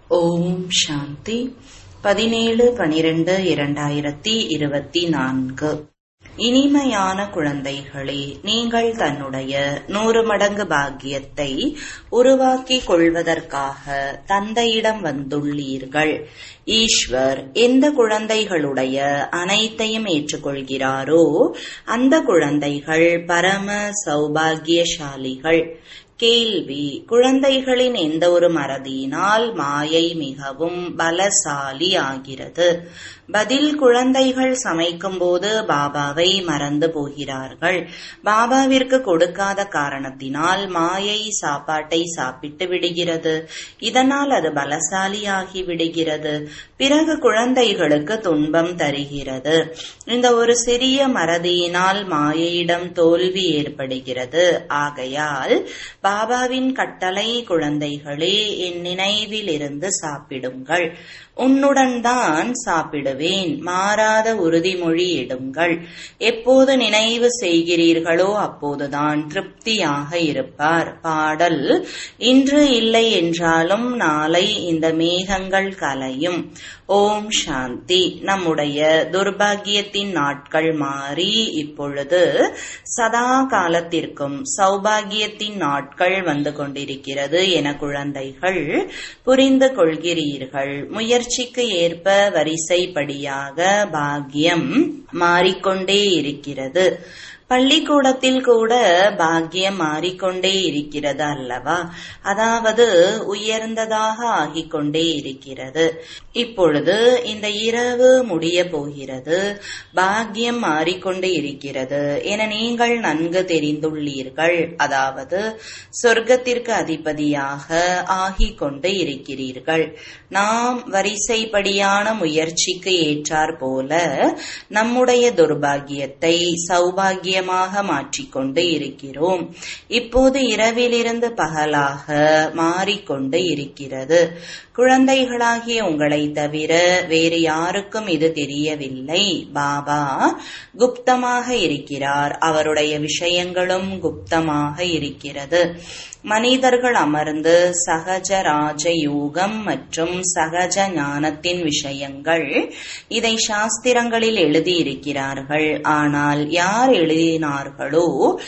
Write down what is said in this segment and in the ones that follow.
ஓம் சாந்தி பதினேழு பனிரெண்டு இரண்டாயிரத்தி இருபத்தி நான்கு இனிமையான குழந்தைகளே நீங்கள் தன்னுடைய நூறு மடங்கு பாக்கியத்தை உருவாக்கிக் கொள்வதற்காக தந்தையிடம் வந்துள்ளீர்கள் ஈஸ்வர் எந்த குழந்தைகளுடைய அனைத்தையும் ஏற்றுக்கொள்கிறாரோ அந்த குழந்தைகள் பரம சௌபாகியசாலிகள் கேள்வி குழந்தைகளின் எந்த ஒரு மறதியினால் மாயை மிகவும் பலசாலி ஆகிறது பதில் குழந்தைகள் சமைக்கும் போது பாபாவை மறந்து போகிறார்கள் பாபாவிற்கு கொடுக்காத காரணத்தினால் மாயை சாப்பாட்டை சாப்பிட்டு விடுகிறது இதனால் அது பலசாலியாகி விடுகிறது பிறகு குழந்தைகளுக்கு துன்பம் தருகிறது இந்த ஒரு சிறிய மறதியினால் மாயையிடம் தோல்வி ஏற்படுகிறது ஆகையால் பாபாவின் கட்டளை குழந்தைகளே என் நினைவில் இருந்து சாப்பிடுங்கள் உன்னுடன் தான் சாப்பிடுவேன் மாறாத உறுதிமொழி எடுங்கள் எப்போது நினைவு செய்கிறீர்களோ அப்போதுதான் திருப்தியாக இருப்பார் பாடல் இன்று இல்லை என்றாலும் நாளை இந்த மேகங்கள் கலையும் ஓம் சாந்தி நம்முடைய துர்பாகியத்தின் நாட்கள் மாறி இப்பொழுது சதா காலத்திற்கும் சௌபாகியத்தின் நாட்கள் வந்து கொண்டிருக்கிறது என குழந்தைகள் புரிந்து கொள்கிறீர்கள் முயற்சிக்கு ஏற்ப வரிசைப்படியாக பாக்கியம் மாறிக்கொண்டே இருக்கிறது பள்ளிக்கூடத்தில் கூட பாக்கியம் மாறிக்கொண்டே இருக்கிறது அல்லவா அதாவது உயர்ந்ததாக ஆகிக் கொண்டே இருக்கிறது இப்பொழுது இந்த இரவு முடிய போகிறது பாக்கியம் மாறிக்கொண்டே இருக்கிறது என நீங்கள் நன்கு தெரிந்துள்ளீர்கள் அதாவது சொர்க்கத்திற்கு அதிபதியாக ஆகிக் கொண்டு இருக்கிறீர்கள் நாம் வரிசைப்படியான முயற்சிக்கு ஏற்றார் போல நம்முடைய துர்பாகியத்தை சௌபாகிய மையமாக மாற்றிக்கொண்டு இருக்கிறோம் இப்போது இரவிலிருந்து பகலாக மாறிக்கொண்டு இருக்கிறது குழந்தைகளாகிய உங்களை தவிர வேறு யாருக்கும் இது தெரியவில்லை பாபா குப்தமாக இருக்கிறார் அவருடைய விஷயங்களும் குப்தமாக இருக்கிறது மனிதர்கள் அமர்ந்து சகஜ ராஜ யோகம் மற்றும் சகஜ ஞானத்தின் விஷயங்கள் இதை சாஸ்திரங்களில் எழுதியிருக்கிறார்கள் ஆனால் யார் எழுதினார்களோ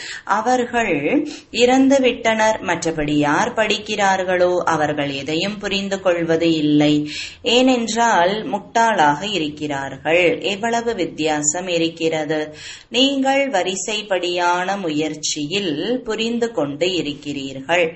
அவர்கள் இறந்து விட்டனர் மற்றபடி யார் படிக்கிறார்களோ அவர்கள் எதையும் புரிந்து கொள்வது இல்லை ஏனென்றால் முட்டாளாக இருக்கிறார்கள் எவ்வளவு வித்தியாசம் இருக்கிறது நீங்கள் வரிசைப்படியான முயற்சியில் புரிந்து கொண்டு இருக்கிறீர்கள்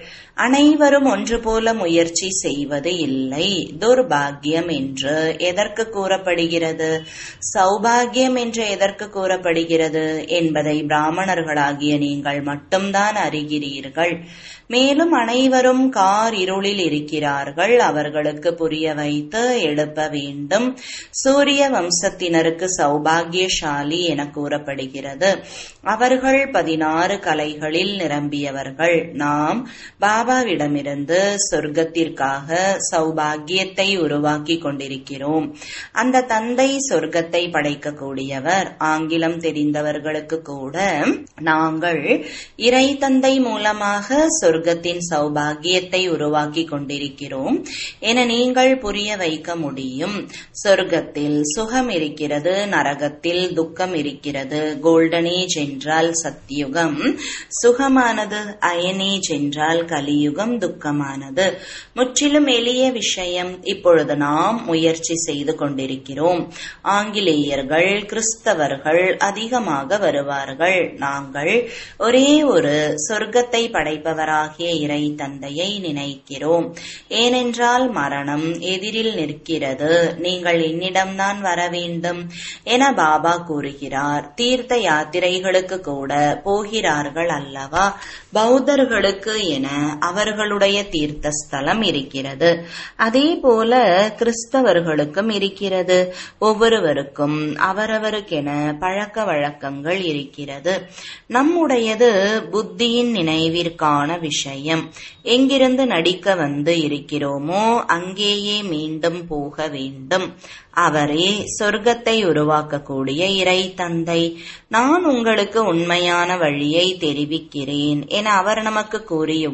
அனைவரும் ஒன்று போல முயற்சி செய்வது இல்லை துர்பாகியம் என்று எதற்கு கூறப்படுகிறது சௌபாகியம் என்று எதற்கு கூறப்படுகிறது என்பதை பிராமணர்களாகிய நீங்கள் மட்டும்தான் அறிகிறீர்கள் மேலும் அனைவரும் கார் இருளில் இருக்கிறார்கள் அவர்களுக்கு புரிய வைத்து எழுப்ப வேண்டும் சூரிய வம்சத்தினருக்கு சௌபாகியசாலி என கூறப்படுகிறது அவர்கள் பதினாறு கலைகளில் நிரம்பியவர்கள் நாம் பாபாவிடமிருந்து சொர்க்கத்திற்காக சௌபாகியத்தை உருவாக்கி கொண்டிருக்கிறோம் அந்த தந்தை சொர்க்கத்தை படைக்கக்கூடியவர் ஆங்கிலம் தெரிந்தவர்களுக்கு கூட நாங்கள் இறை தந்தை மூலமாக சொர்க்கத்தின் சௌபாகியத்தை உருவாக்கி கொண்டிருக்கிறோம் என நீங்கள் புரிய வைக்க முடியும் சொர்க்கத்தில் சுகம் இருக்கிறது நரகத்தில் துக்கம் இருக்கிறது கோல்டன் ஏஜ் என்றால் சத்தியுகம் சுகமானது அயன் ஏஜ் என்றால் கலியுகம் துக்கமானது முற்றிலும் எளிய விஷயம் இப்பொழுது நாம் முயற்சி செய்து கொண்டிருக்கிறோம் ஆங்கிலேயர்கள் கிறிஸ்தவர்கள் அதிகமாக வருவார்கள் நாங்கள் ஒரே ஒரு சொர்க்கத்தை படைப்பவராகிய இறை தந்தையை நினைக்கிறோம் ஏனென்றால் மரணம் எதிரில் நிற்கிறது நீங்கள் என்னிடம்தான் வர வேண்டும் என பாபா கூறுகிறார் தீர்த்த யாத்திரைகளுக்கு கூட போகிறார்கள் அல்லவா பௌத்தர்களுக்கு என அவர்களுடைய தீர்த்த ஸ்தலம் இருக்கிறது அதே போல கிறிஸ்தவர்களுக்கும் இருக்கிறது ஒவ்வொருவருக்கும் அவரவருக்கென பழக்க வழக்கங்கள் இருக்கிறது நம்முடையது புத்தியின் நினைவிற்கான விஷயம் எங்கிருந்து நடிக்க வந்து இருக்கிறோமோ அங்கேயே மீண்டும் போக வேண்டும் அவரே சொர்க்கத்தை உருவாக்கக்கூடிய இறை தந்தை நான் உங்களுக்கு உண்மையான வழியை தெரிவிக்கிறேன் என அவர் நமக்கு கூறியுள்ளார்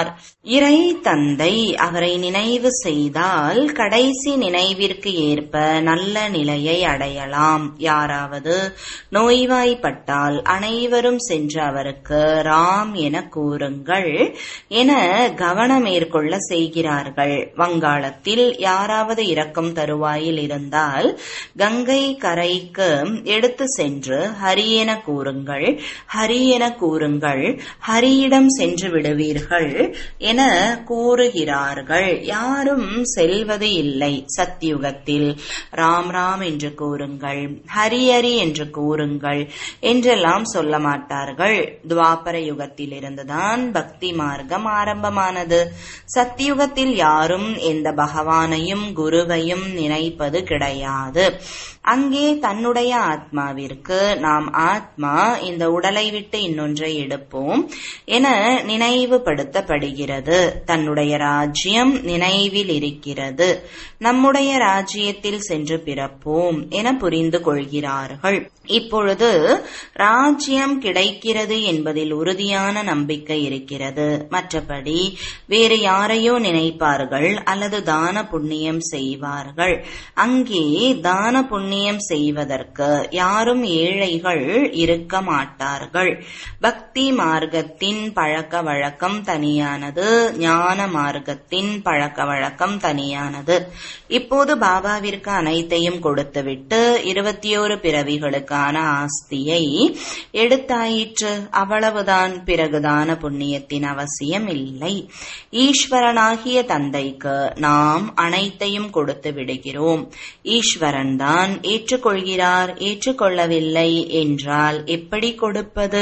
கூறுகிறார் இறை தந்தை அவரை நினைவு செய்தால் கடைசி நினைவிற்கு ஏற்ப நல்ல நிலையை அடையலாம் யாராவது நோய்வாய்ப்பட்டால் அனைவரும் சென்று அவருக்கு ராம் என கூறுங்கள் என கவனம் மேற்கொள்ள செய்கிறார்கள் வங்காளத்தில் யாராவது இறக்கும் தருவாயில் இருந்தால் கங்கை கரைக்கு எடுத்து சென்று ஹரி என கூறுங்கள் ஹரி என கூறுங்கள் ஹரியிடம் சென்று விடுவீர்கள் என கூறுகிறார்கள் யாரும் செல்வது இல்லை சத்தியுகத்தில் ராம் ராம் என்று கூறுங்கள் ஹரி ஹரி என்று கூறுங்கள் என்றெல்லாம் சொல்ல மாட்டார்கள் துவாபர யுகத்தில் இருந்துதான் பக்தி மார்க்கம் ஆரம்பமானது சத்தியுகத்தில் யாரும் எந்த பகவானையும் குருவையும் நினைப்பது கிடையாது அங்கே தன்னுடைய ஆத்மாவிற்கு நாம் ஆத்மா இந்த உடலை விட்டு இன்னொன்றை எடுப்போம் என நினைவுபடுத்தப்படுகிறது தன்னுடைய ராஜ்யம் நினைவில் இருக்கிறது நம்முடைய ராஜ்யத்தில் சென்று பிறப்போம் என புரிந்து கொள்கிறார்கள் இப்பொழுது ராஜ்யம் கிடைக்கிறது என்பதில் உறுதியான நம்பிக்கை இருக்கிறது மற்றபடி வேறு யாரையோ நினைப்பார்கள் அல்லது தான புண்ணியம் செய்வார்கள் அங்கே தான புண்ணியம் செய்வதற்கு யாரும் ஏழைகள் இருக்க மாட்டார்கள் பக்தி மார்க்கத்தின் பழக்க வழக்கம் தனியானது ஞான மார்க்கத்தின் பழக்க வழக்கம் தனியானது இப்போது பாபாவிற்கு அனைத்தையும் கொடுத்துவிட்டு இருபத்தி ஓரு பிறவிகளுக்கான ஆஸ்தியை எடுத்தாயிற்று அவ்வளவுதான் பிறகுதான புண்ணியத்தின் அவசியம் இல்லை ஈஸ்வரனாகிய தந்தைக்கு நாம் அனைத்தையும் கொடுத்து விடுகிறோம் ஈஸ்வரன் தான் ஏற்றுக்கொள்கிறார் ஏற்றுக்கொள்ளவில்லை என்றால் எப்படி கொடுப்பது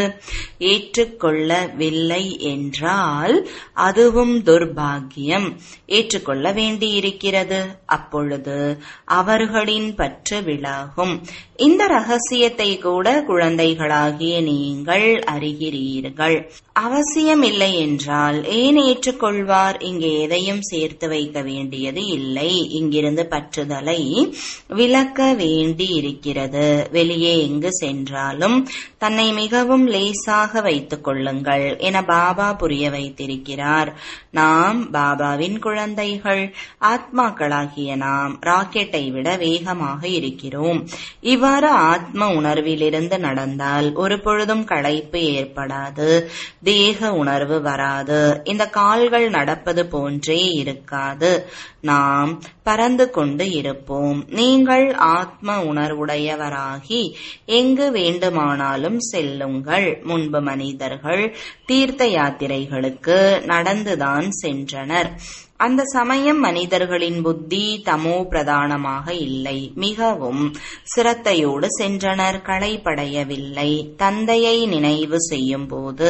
ஏற்றுக்கொள்ளவில்லை என்றால் அதுவும் துர்பாகியம் ஏற்றுக்கொள்ள வேண்டியிருக்கிறது அப்பொழுது அவர்களின் பற்று விலகும் இந்த ரகசியத்தை கூட குழந்தைகளாகிய நீங்கள் அறிகிறீர்கள் அவசியமில்லை என்றால் ஏன் ஏற்றுக்கொள்வார் இங்கே எதையும் சேர்த்து வைக்க வேண்டியது இல்லை இங்கிருந்து பற்றுதலை விளக்க வேண்டி இருக்கிறது வெளியே எங்கு சென்றாலும் தன்னை மிகவும் லேசாக வைத்துக் கொள்ளுங்கள் என பாபா புரிய வைத்திருக்கிறார் நாம் பாபாவின் குழந்தைகள் ஆத்மாக்களாகிய நாம் ராக்கெட்டை விட வேகமாக இருக்கிறோம் இவ்வாறு ஆத்ம உணர்விலிருந்து நடந்தால் ஒரு பொழுதும் களைப்பு ஏற்படாது தேக உணர்வு வராது இந்த கால்கள் நடப்பது போன்றே இருக்காது நாம் பறந்து கொண்டு இருப்போம் நீங்கள் ஆத்ம உணர்வுடையவராகி எங்கு வேண்டுமானாலும் செல்லுங்கள் முன்பு மனிதர்கள் தீர்த்த யாத்திரைகளுக்கு நடந்துதான் சென்றனர் அந்த சமயம் மனிதர்களின் புத்தி தமோ பிரதானமாக இல்லை மிகவும் சிரத்தையோடு சென்றனர் களைப்படையவில்லை தந்தையை நினைவு செய்யும் போது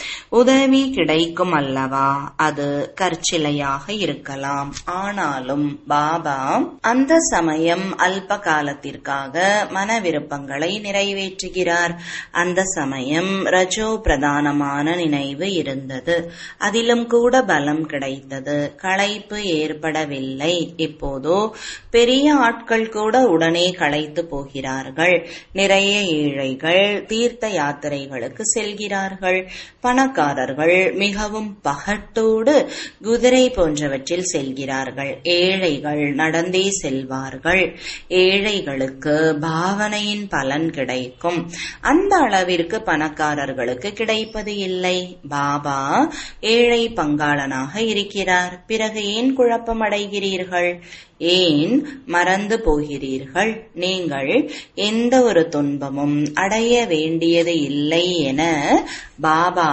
உதவி கிடைக்கும் அல்லவா அது கற்சிலையாக இருக்கலாம் ஆனாலும் பாபா அந்த சமயம் அல்ப காலத்திற்காக மன விருப்பங்களை நிறைவேற்றுகிறார் அந்த சமயம் ரஜோ பிரதானமான நினைவு இருந்தது அதிலும் கூட பலம் கிடைத்தது களைப்பு ஏற்படவில்லை இப்போதோ பெரிய ஆட்கள் கூட உடனே களைத்து போகிறார்கள் நிறைய ஏழைகள் தீர்த்த யாத்திரைகளுக்கு செல்கிறார்கள் பணக்காரர்கள் மிகவும் பகட்டோடு குதிரை போன்றவற்றில் செல்கிறார்கள் ஏழைகள் நடந்தே செல்வார்கள் ஏழைகளுக்கு பாவனையின் பலன் கிடைக்கும் அந்த அளவிற்கு பணக்காரர்களுக்கு கிடைப்பது இல்லை பாபா ஏழை பங்காளனாக இருக்கிறார் பிறகு ஏன் குழப்பம் அடைகிறீர்கள் ஏன் மறந்து போகிறீர்கள் நீங்கள் எந்த ஒரு துன்பமும் அடைய வேண்டியது இல்லை என பாபா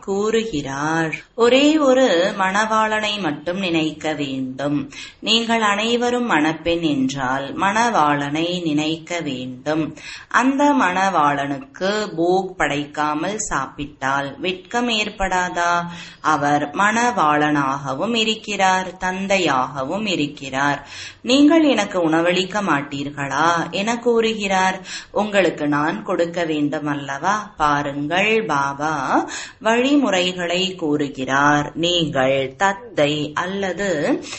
கூறுகிறார் ஒரே ஒரு மணவாளனை மட்டும் நினைக்க வேண்டும் நீங்கள் அனைவரும் மணப்பெண் என்றால் மணவாளனை நினைக்க வேண்டும் அந்த மணவாளனுக்கு போக் படைக்காமல் சாப்பிட்டால் வெட்கம் ஏற்படாதா அவர் மணவாளனாகவும் இருக்கிறார் தந்தையாகவும் இருக்கிறார் நீங்கள் எனக்கு உணவளிக்க மாட்டீர்களா என கூறுகிறார் உங்களுக்கு நான் கொடுக்க வேண்டும் அல்லவா பாருங்கள் பாபா பாபா வழிமுறைகளை கூறுகிறார் நீங்கள் தத்தை அல்லது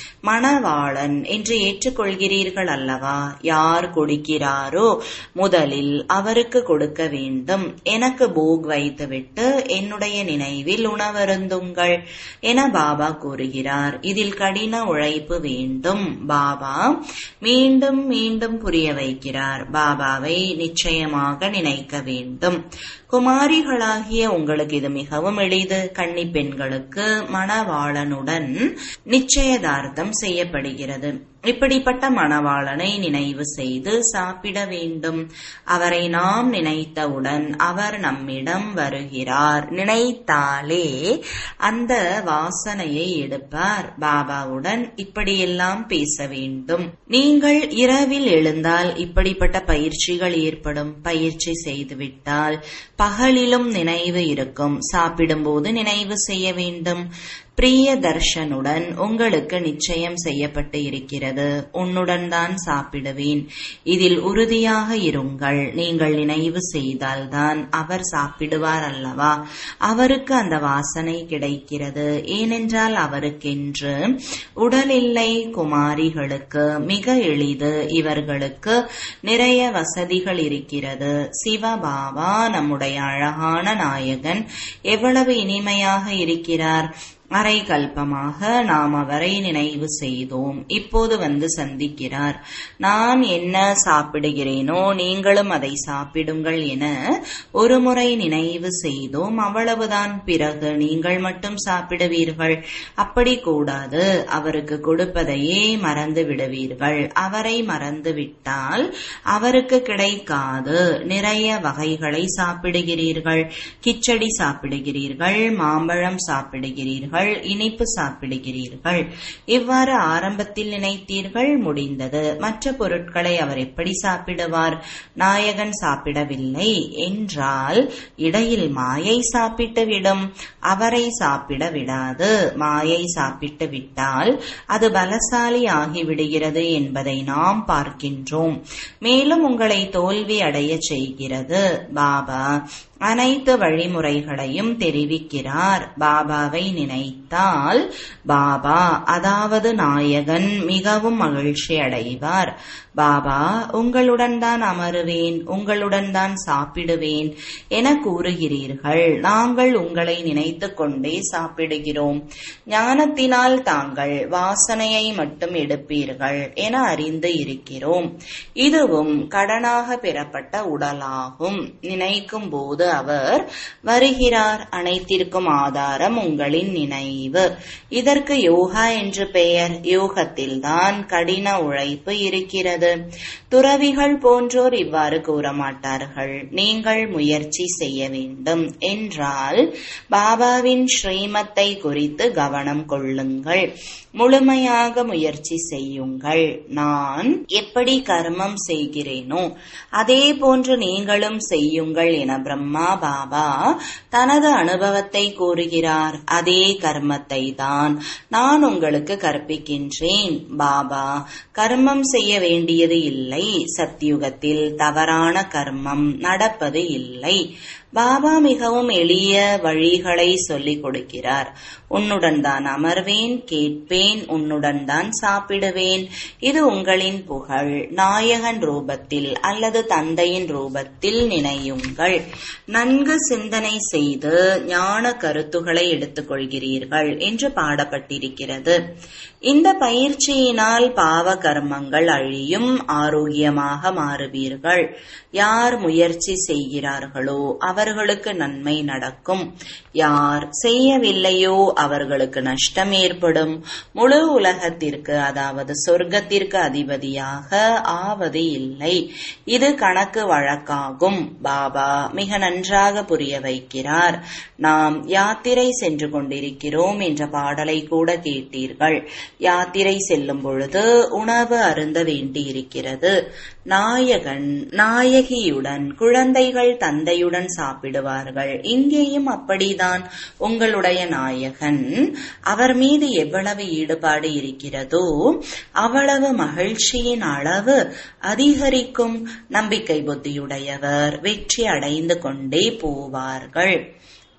மணவாளன் என்று ஏற்றுக்கொள்கிறீர்கள் அல்லவா யார் கொடுக்கிறாரோ முதலில் அவருக்கு கொடுக்க வேண்டும் எனக்கு போக் வைத்துவிட்டு என்னுடைய நினைவில் உணவருந்துங்கள் என பாபா கூறுகிறார் இதில் கடின உழைப்பு வேண்டும் பாபா மீண்டும் மீண்டும் புரிய வைக்கிறார் பாபாவை நிச்சயமாக நினைக்க வேண்டும் குமாரிகளாகிய உங்களுக்கு இது மிகவும் எளிது கன்னி பெண்களுக்கு மணவாளனுடன் நிச்சயதார்த்தம் செய்யப்படுகிறது இப்படிப்பட்ட மணவாளனை நினைவு செய்து சாப்பிட வேண்டும் அவரை நாம் நினைத்தவுடன் அவர் நம்மிடம் வருகிறார் நினைத்தாலே அந்த வாசனையை எடுப்பார் பாபாவுடன் இப்படியெல்லாம் பேச வேண்டும் நீங்கள் இரவில் எழுந்தால் இப்படிப்பட்ட பயிற்சிகள் ஏற்படும் பயிற்சி செய்துவிட்டால் பகலிலும் நினைவு இருக்கும் சாப்பிடும்போது நினைவு செய்ய வேண்டும் பிரிய தர்ஷனுடன் உங்களுக்கு நிச்சயம் செய்யப்பட்டு இருக்கிறது உன்னுடன் தான் சாப்பிடுவேன் இதில் உறுதியாக இருங்கள் நீங்கள் நினைவு செய்தால்தான் அவர் சாப்பிடுவார் அல்லவா அவருக்கு அந்த வாசனை கிடைக்கிறது ஏனென்றால் அவருக்கென்று உடல் இல்லை குமாரிகளுக்கு மிக எளிது இவர்களுக்கு நிறைய வசதிகள் இருக்கிறது சிவபாபா நம்முடைய அழகான நாயகன் எவ்வளவு இனிமையாக இருக்கிறார் அரை கல்பமாக நாம் அவரை நினைவு செய்தோம் இப்போது வந்து சந்திக்கிறார் நான் என்ன சாப்பிடுகிறேனோ நீங்களும் அதை சாப்பிடுங்கள் என ஒருமுறை நினைவு செய்தோம் அவ்வளவுதான் பிறகு நீங்கள் மட்டும் சாப்பிடுவீர்கள் அப்படி கூடாது அவருக்கு கொடுப்பதையே மறந்து விடுவீர்கள் அவரை மறந்து விட்டால் அவருக்கு கிடைக்காது நிறைய வகைகளை சாப்பிடுகிறீர்கள் கிச்சடி சாப்பிடுகிறீர்கள் மாம்பழம் சாப்பிடுகிறீர்கள் சாப்பிடுகிறீர்கள் இனிப்பு சாப்பிடுகிறீர்கள் இவ்வாறு ஆரம்பத்தில் நினைத்தீர்கள் முடிந்தது மற்ற பொருட்களை அவர் எப்படி சாப்பிடுவார் நாயகன் சாப்பிடவில்லை என்றால் இடையில் மாயை சாப்பிட்டு விடும் அவரை சாப்பிட விடாது மாயை சாப்பிட்டு விட்டால் அது பலசாலி ஆகிவிடுகிறது என்பதை நாம் பார்க்கின்றோம் மேலும் உங்களை தோல்வி அடைய செய்கிறது பாபா அனைத்து வழிமுறைகளையும் தெரிவிக்கிறார் பாபாவை நினைத்தால் பாபா அதாவது நாயகன் மிகவும் மகிழ்ச்சி அடைவார் பாபா உங்களுடன் தான் அமருவேன் உங்களுடன் தான் சாப்பிடுவேன் என கூறுகிறீர்கள் நாங்கள் உங்களை நினைத்து கொண்டே சாப்பிடுகிறோம் ஞானத்தினால் தாங்கள் வாசனையை மட்டும் எடுப்பீர்கள் என அறிந்து இருக்கிறோம் இதுவும் கடனாக பெறப்பட்ட உடலாகும் நினைக்கும் போது அவர் வருகிறார் அனைத்திற்கும் ஆதாரம் உங்களின் நினைவு இதற்கு யோகா என்று பெயர் யோகத்தில்தான் கடின உழைப்பு இருக்கிறது துறவிகள் போன்றோர் இவ்வாறு கூற மாட்டார்கள் நீங்கள் முயற்சி செய்ய வேண்டும் என்றால் பாபாவின் ஸ்ரீமத்தை குறித்து கவனம் கொள்ளுங்கள் முழுமையாக முயற்சி செய்யுங்கள் நான் எப்படி கர்மம் செய்கிறேனோ அதே போன்று நீங்களும் செய்யுங்கள் என பிரம்மா பாபா தனது அனுபவத்தை கூறுகிறார் அதே கர்மத்தை தான் நான் உங்களுக்கு கற்பிக்கின்றேன் பாபா கர்மம் செய்ய வேண்டியது இல்லை சத்தியுகத்தில் தவறான கர்மம் நடப்பது இல்லை பாபா மிகவும் எளிய வழிகளை சொல்லிக் கொடுக்கிறார் உன்னுடன் தான் அமர்வேன் கேட்பேன் உன்னுடன் தான் சாப்பிடுவேன் இது உங்களின் புகழ் நாயகன் ரூபத்தில் அல்லது தந்தையின் ரூபத்தில் நினையுங்கள் நன்கு சிந்தனை செய்து ஞான கருத்துக்களை எடுத்துக்கொள்கிறீர்கள் என்று பாடப்பட்டிருக்கிறது இந்த பயிற்சியினால் பாவ கர்மங்கள் அழியும் ஆரோக்கியமாக மாறுவீர்கள் யார் முயற்சி செய்கிறார்களோ அவர்களுக்கு நன்மை நடக்கும் யார் செய்யவில்லையோ அவர்களுக்கு நஷ்டம் ஏற்படும் முழு உலகத்திற்கு அதாவது சொர்க்கத்திற்கு அதிபதியாக ஆவது இல்லை இது கணக்கு வழக்காகும் பாபா மிக நன்றாக புரிய வைக்கிறார் நாம் யாத்திரை சென்று கொண்டிருக்கிறோம் என்ற பாடலை கூட கேட்டீர்கள் யாத்திரை செல்லும் பொழுது உணவு அருந்த வேண்டியிருக்கிறது நாயகன் நாயகியுடன் குழந்தைகள் தந்தையுடன் சாப்பிடுவார்கள் இங்கேயும் அப்படிதான் உங்களுடைய நாயகன் அவர் மீது எவ்வளவு ஈடுபாடு இருக்கிறதோ அவ்வளவு மகிழ்ச்சியின் அளவு அதிகரிக்கும் நம்பிக்கை புத்தியுடையவர் வெற்றி அடைந்து கொண்டே போவார்கள்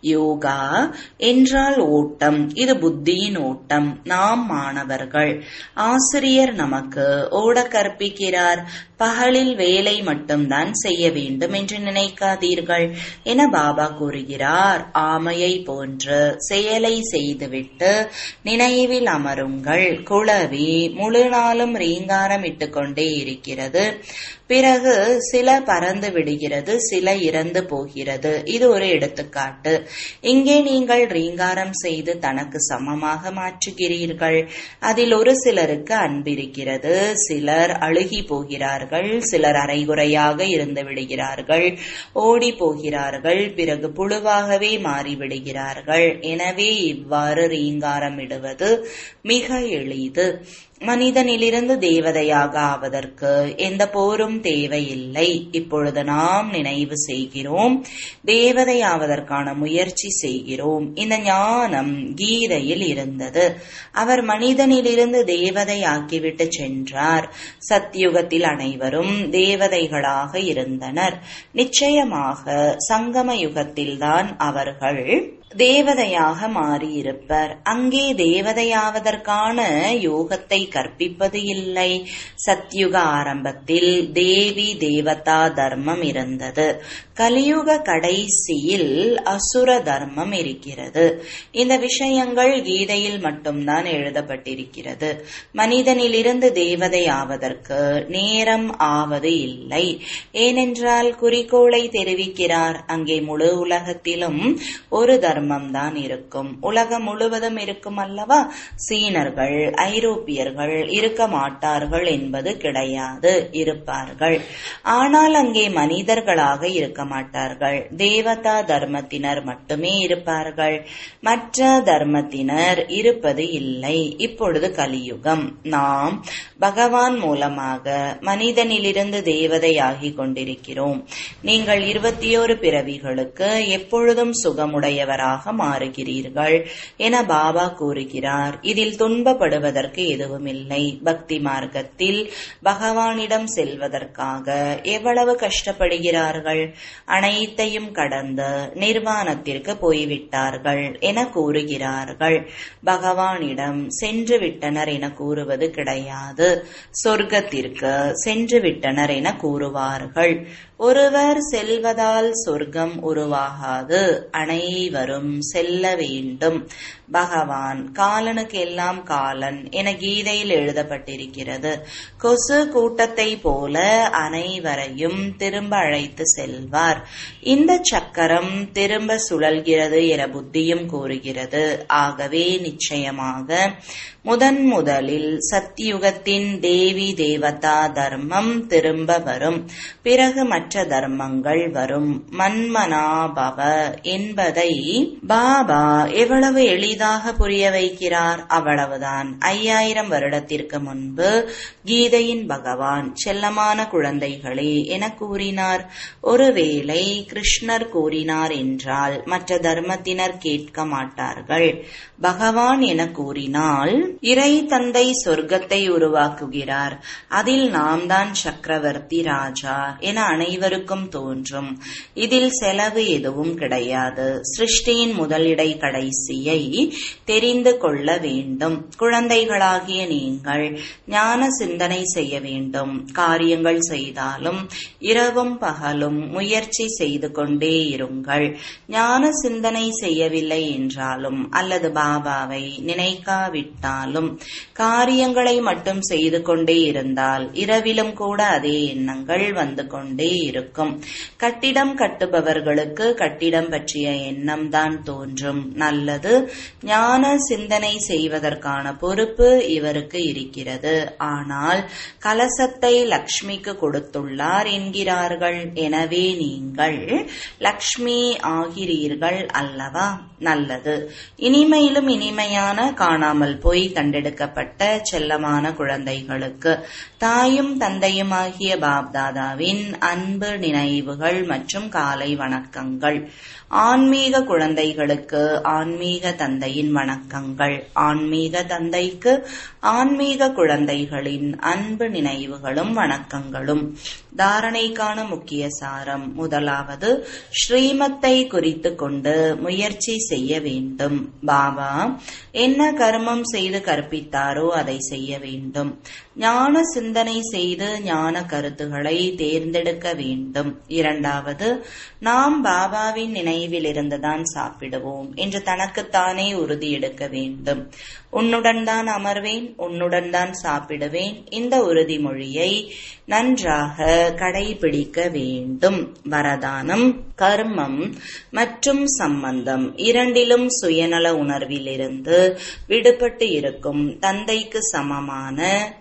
யோகா என்றால் ஓட்டம் இது புத்தியின் ஓட்டம் நாம் மாணவர்கள் ஆசிரியர் நமக்கு ஓட கற்பிக்கிறார் பகலில் வேலை மட்டும்தான் செய்ய வேண்டும் என்று நினைக்காதீர்கள் என பாபா கூறுகிறார் ஆமையை போன்று செயலை செய்துவிட்டு நினைவில் அமருங்கள் குளவி முழு நாளும் ரீங்காரம் இட்டுக்கொண்டே இருக்கிறது பிறகு சில பறந்து விடுகிறது சில இறந்து போகிறது இது ஒரு எடுத்துக்காட்டு இங்கே நீங்கள் ரீங்காரம் செய்து தனக்கு சமமாக மாற்றுகிறீர்கள் அதில் ஒரு சிலருக்கு அன்பிருக்கிறது சிலர் அழுகி போகிறார்கள் சிலர் அரைகுறையாக இருந்து விடுகிறார்கள் ஓடி போகிறார்கள் பிறகு புழுவாகவே மாறிவிடுகிறார்கள் எனவே இவ்வாறு ரீங்காரம் இடுவது மிக எளிது மனிதனிலிருந்து தேவதையாக ஆவதற்கு எந்த போரும் தேவையில்லை இப்பொழுது நாம் நினைவு செய்கிறோம் தேவதையாவதற்கான முயற்சி செய்கிறோம் இந்த ஞானம் கீதையில் இருந்தது அவர் மனிதனிலிருந்து தேவதையாக்கிவிட்டு சென்றார் சத்தியுகத்தில் அனைவரும் தேவதைகளாக இருந்தனர் நிச்சயமாக சங்கம யுகத்தில்தான் அவர்கள் தேவதையாக மாறியிருப்பர் அங்கே தேவதையாவதற்கான யோகத்தை கற்பிப்பது இல்லை சத்யுக ஆரம்பத்தில் தேவி தேவதா தர்மம் இருந்தது கலியுக கடைசியில் அசுர தர்மம் இருக்கிறது இந்த விஷயங்கள் கீதையில் மட்டும்தான் எழுதப்பட்டிருக்கிறது மனிதனிலிருந்து தேவதை ஆவதற்கு நேரம் ஆவது இல்லை ஏனென்றால் குறிக்கோளை தெரிவிக்கிறார் அங்கே முழு உலகத்திலும் ஒரு தர்மம் தான் இருக்கும் உலகம் முழுவதும் இருக்கும் அல்லவா சீனர்கள் ஐரோப்பியர்கள் இருக்க மாட்டார்கள் என்பது கிடையாது இருப்பார்கள் ஆனால் அங்கே மனிதர்களாக இருக்க மாட்டார்கள் தேவதா தர்மத்தினர் மட்டுமே இருப்பார்கள் மற்ற தர்மத்தினர் இருப்பது இல்லை இப்பொழுது கலியுகம் நாம் பகவான் மூலமாக மனிதனிலிருந்து தேவதையாகி கொண்டிருக்கிறோம் நீங்கள் இருபத்தியோரு பிறவிகளுக்கு எப்பொழுதும் சுகமுடையவராக மாறுகிறீர்கள் என பாபா கூறுகிறார் இதில் துன்பப்படுவதற்கு எதுவுமில்லை பக்தி மார்க்கத்தில் பகவானிடம் செல்வதற்காக எவ்வளவு கஷ்டப்படுகிறார்கள் அனைத்தையும் கடந்து நிர்வாணத்திற்கு போய்விட்டார்கள் என கூறுகிறார்கள் பகவானிடம் சென்று விட்டனர் என கூறுவது கிடையாது சொர்க்கத்திற்கு சென்று விட்டனர் என கூறுவார்கள் ஒருவர் செல்வதால் சொர்க்கம் உருவாகாது அனைவரும் செல்ல வேண்டும் பகவான் காலனுக்கு எல்லாம் காலன் என கீதையில் எழுதப்பட்டிருக்கிறது கொசு கூட்டத்தை போல அனைவரையும் திரும்ப அழைத்து செல்வார் இந்த சக்கரம் திரும்ப சுழல்கிறது என புத்தியும் கூறுகிறது ஆகவே நிச்சயமாக முதன் முதலில் சத்தியுகத்தின் தேவி தேவதா தர்மம் திரும்ப வரும் பிறகு மற்ற தர்மங்கள் வரும் மன்மனாபவ என்பதை பாபா எவ்வளவு எளிதாக புரிய வைக்கிறார் அவ்வளவுதான் ஐயாயிரம் வருடத்திற்கு முன்பு கீதையின் பகவான் செல்லமான குழந்தைகளே என கூறினார் ஒருவேளை கிருஷ்ணர் கூறினார் என்றால் மற்ற தர்மத்தினர் கேட்க மாட்டார்கள் பகவான் என கூறினால் இறை தந்தை சொர்க்கத்தை உருவாக்குகிறார் அதில் நாம் தான் சக்கரவர்த்தி ராஜா என அனைவருக்கும் தோன்றும் இதில் செலவு எதுவும் கிடையாது சிருஷ்டியின் முதலிடை கடைசியை தெரிந்து கொள்ள வேண்டும் குழந்தைகளாகிய நீங்கள் ஞான சிந்தனை செய்ய வேண்டும் காரியங்கள் செய்தாலும் இரவும் பகலும் முயற்சி செய்து கொண்டே இருங்கள் ஞான சிந்தனை செய்யவில்லை என்றாலும் அல்லது பாபாவை நினைக்காவிட்டாலும் காரியங்களை மட்டும் செய்து கொண்டே இருந்தால் இரவிலும் கூட அதே எண்ணங்கள் வந்து கொண்டே இருக்கும் கட்டிடம் கட்டுபவர்களுக்கு கட்டிடம் பற்றிய எண்ணம் தான் தோன்றும் நல்லது ஞான சிந்தனை செய்வதற்கான பொறுப்பு இவருக்கு இருக்கிறது ஆனால் கலசத்தை லக்ஷ்மிக்கு கொடுத்துள்ளார் என்கிறார்கள் எனவே நீங்கள் லக்ஷ்மி ஆகிறீர்கள் அல்லவா நல்லது இனிமையிலும் இனிமையான காணாமல் போய் கண்டெடுக்கப்பட்ட செல்லமான குழந்தைகளுக்கு தாயும் தந்தையுமாகிய பாப்தாதாவின் அன்பு நினைவுகள் மற்றும் காலை வணக்கங்கள் ஆன்மீக குழந்தைகளுக்கு ஆன்மீக தந்தையின் வணக்கங்கள் ஆன்மீக தந்தைக்கு ஆன்மீக குழந்தைகளின் அன்பு நினைவுகளும் வணக்கங்களும் தாரணைக்கான முக்கிய சாரம் முதலாவது ஸ்ரீமத்தை குறித்து கொண்டு முயற்சி செய்ய வேண்டும் பாபா என்ன கர்மம் செய்து கற்பித்தாரோ அதை செய்ய வேண்டும் ஞான சிந்தனை செய்து ஞான கருத்துக்களை தேர்ந்தெடுக்க வேண்டும் இரண்டாவது நாம் பாபாவின் நினைவில் இருந்துதான் சாப்பிடுவோம் என்று தனக்குத்தானே உறுதி எடுக்க வேண்டும் உன்னுடன் தான் அமர்வேன் உன்னுடன் தான் சாப்பிடுவேன் இந்த உறுதிமொழியை நன்றாக கடைபிடிக்க வேண்டும் வரதானம் கர்மம் மற்றும் சம்பந்தம் இரண்டிலும் சுயநல உணர்விலிருந்து விடுபட்டு இருக்கும் தந்தைக்கு சமமான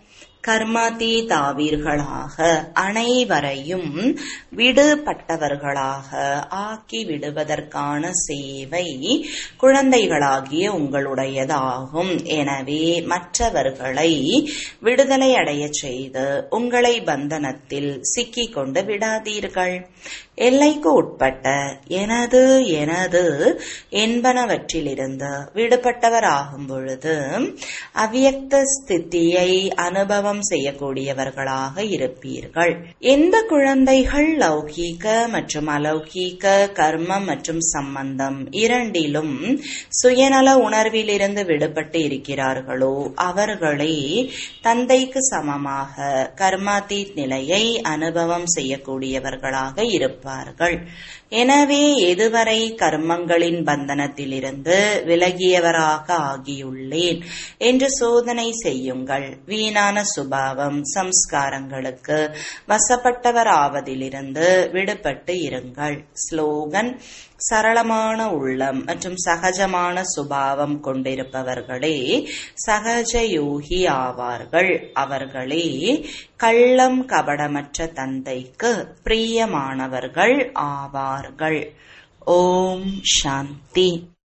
கர்மாதீதாவீர்களாக அனைவரையும் விடுபட்டவர்களாக ஆக்கி விடுவதற்கான சேவை குழந்தைகளாகிய உங்களுடையதாகும் எனவே மற்றவர்களை விடுதலை அடைய செய்து உங்களை பந்தனத்தில் சிக்கிக் கொண்டு விடாதீர்கள் எல்லைக்கு உட்பட்ட எனது எனது என்பனவற்றிலிருந்து விடுபட்டவர் ஆகும் பொழுது அவ்வியக்த ஸ்திதியை அனுபவம் செய்யக்கூடியவர்களாக இருப்பீர்கள் எந்த குழந்தைகள் லௌகீக மற்றும் அலௌகீக கர்மம் மற்றும் சம்பந்தம் இரண்டிலும் சுயநல உணர்விலிருந்து விடுபட்டு இருக்கிறார்களோ அவர்களே தந்தைக்கு சமமாக கர்மாதீத் நிலையை அனுபவம் செய்யக்கூடியவர்களாக இருப்பார்கள் இருப்பார்கள் எனவே எதுவரை கர்மங்களின் பந்தனத்திலிருந்து விலகியவராக ஆகியுள்ளேன் என்று சோதனை செய்யுங்கள் வீணான சுபாவம் சம்ஸ்காரங்களுக்கு வசப்பட்டவர் ஆவதிலிருந்து விடுபட்டு இருங்கள் ஸ்லோகன் சரளமான உள்ளம் மற்றும் சகஜமான சுபாவம் கொண்டிருப்பவர்களே சகஜ யோகி ஆவார்கள் அவர்களே கள்ளம் கபடமற்ற தந்தைக்கு பிரியமானவர்கள் ஆவார்கள் ஓம் சாந்தி